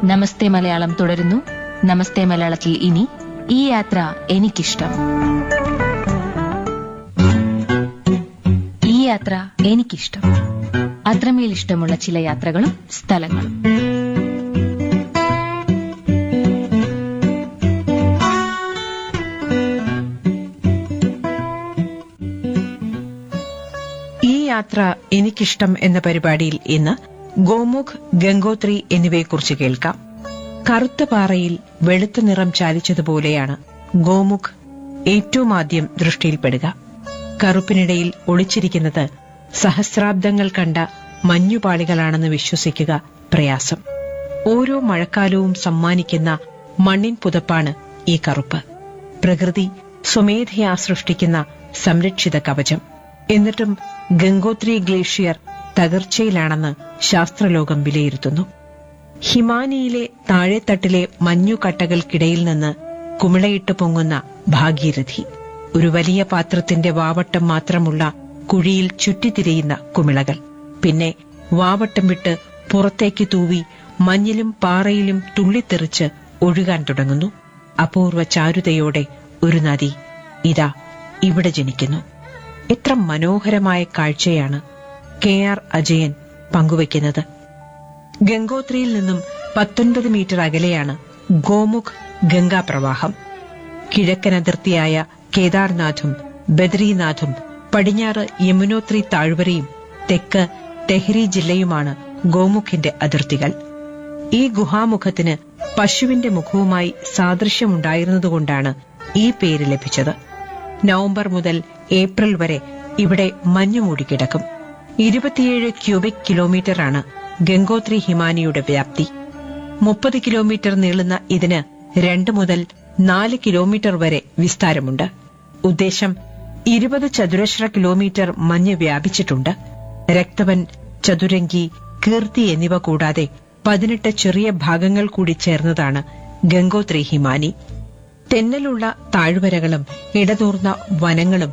നമസ്തേ മലയാളം തുടരുന്നു നമസ്തേ മലയാളത്തിൽ ഇനി ഈ യാത്ര എനിക്കിഷ്ടം ഈ യാത്ര എനിക്കിഷ്ടം അത്രമേൽ ഇഷ്ടമുള്ള ചില യാത്രകളും സ്ഥലങ്ങളും ഈ യാത്ര എനിക്കിഷ്ടം എന്ന പരിപാടിയിൽ ഇന്ന് ഗോമുഖ് ഗംഗോത്രി എന്നിവയെക്കുറിച്ച് കേൾക്കാം കറുത്ത പാറയിൽ വെളുത്ത നിറം ചാലിച്ചതുപോലെയാണ് ഗോമുഖ് ഏറ്റവും ആദ്യം ദൃഷ്ടിയിൽപ്പെടുക കറുപ്പിനിടയിൽ ഒളിച്ചിരിക്കുന്നത് സഹസ്രാബ്ദങ്ങൾ കണ്ട മഞ്ഞുപാളികളാണെന്ന് വിശ്വസിക്കുക പ്രയാസം ഓരോ മഴക്കാലവും സമ്മാനിക്കുന്ന മണ്ണിൻ പുതപ്പാണ് ഈ കറുപ്പ് പ്രകൃതി സ്വമേധയാ സൃഷ്ടിക്കുന്ന സംരക്ഷിത കവചം എന്നിട്ടും ഗംഗോത്രി ഗ്ലേഷ്യർ തകർച്ചയിലാണെന്ന് ശാസ്ത്രലോകം വിലയിരുത്തുന്നു ഹിമാനിയിലെ താഴെത്തട്ടിലെ മഞ്ഞുകട്ടകൾക്കിടയിൽ നിന്ന് കുമിളയിട്ട് പൊങ്ങുന്ന ഭാഗീരഥി ഒരു വലിയ പാത്രത്തിന്റെ വാവട്ടം മാത്രമുള്ള കുഴിയിൽ ചുറ്റിത്തിരിയുന്ന കുമിളകൾ പിന്നെ വാവട്ടം വിട്ട് പുറത്തേക്ക് തൂവി മഞ്ഞിലും പാറയിലും തുള്ളിത്തെറിച്ച് ഒഴുകാൻ തുടങ്ങുന്നു അപൂർവ ചാരുതയോടെ ഒരു നദി ഇതാ ഇവിടെ ജനിക്കുന്നു എത്ര മനോഹരമായ കാഴ്ചയാണ് കെ ആർ അജയൻ പങ്കുവയ്ക്കുന്നത് ഗംഗോത്രിയിൽ നിന്നും പത്തൊൻപത് മീറ്റർ അകലെയാണ് ഗോമുഖ് ഗംഗാ പ്രവാഹം കിഴക്കൻ അതിർത്തിയായ കേദാർനാഥും ബദ്രീനാഥും പടിഞ്ഞാറ് യമുനോത്രി താഴ്വരയും തെക്ക് തെഹ്രി ജില്ലയുമാണ് ഗോമുഖിന്റെ അതിർത്തികൾ ഈ ഗുഹാമുഖത്തിന് പശുവിന്റെ മുഖവുമായി സാദൃശ്യമുണ്ടായിരുന്നതുകൊണ്ടാണ് ഈ പേര് ലഭിച്ചത് നവംബർ മുതൽ ഏപ്രിൽ വരെ ഇവിടെ മഞ്ഞു മൂടിക്കിടക്കും ഇരുപത്തിയേഴ് ക്യൂബിക് കിലോമീറ്ററാണ് ഗംഗോത്രി ഹിമാനിയുടെ വ്യാപ്തി മുപ്പത് കിലോമീറ്റർ നീളുന്ന ഇതിന് രണ്ട് മുതൽ നാല് കിലോമീറ്റർ വരെ വിസ്താരമുണ്ട് ഉദ്ദേശം ഇരുപത് ചതുരശ്ര കിലോമീറ്റർ മഞ്ഞ് വ്യാപിച്ചിട്ടുണ്ട് രക്തവൻ ചതുരംഗി കീർത്തി എന്നിവ കൂടാതെ പതിനെട്ട് ചെറിയ ഭാഗങ്ങൾ കൂടി ചേർന്നതാണ് ഗംഗോത്രി ഹിമാനി തെന്നലുള്ള താഴ്വരകളും ഇടതൂർന്ന വനങ്ങളും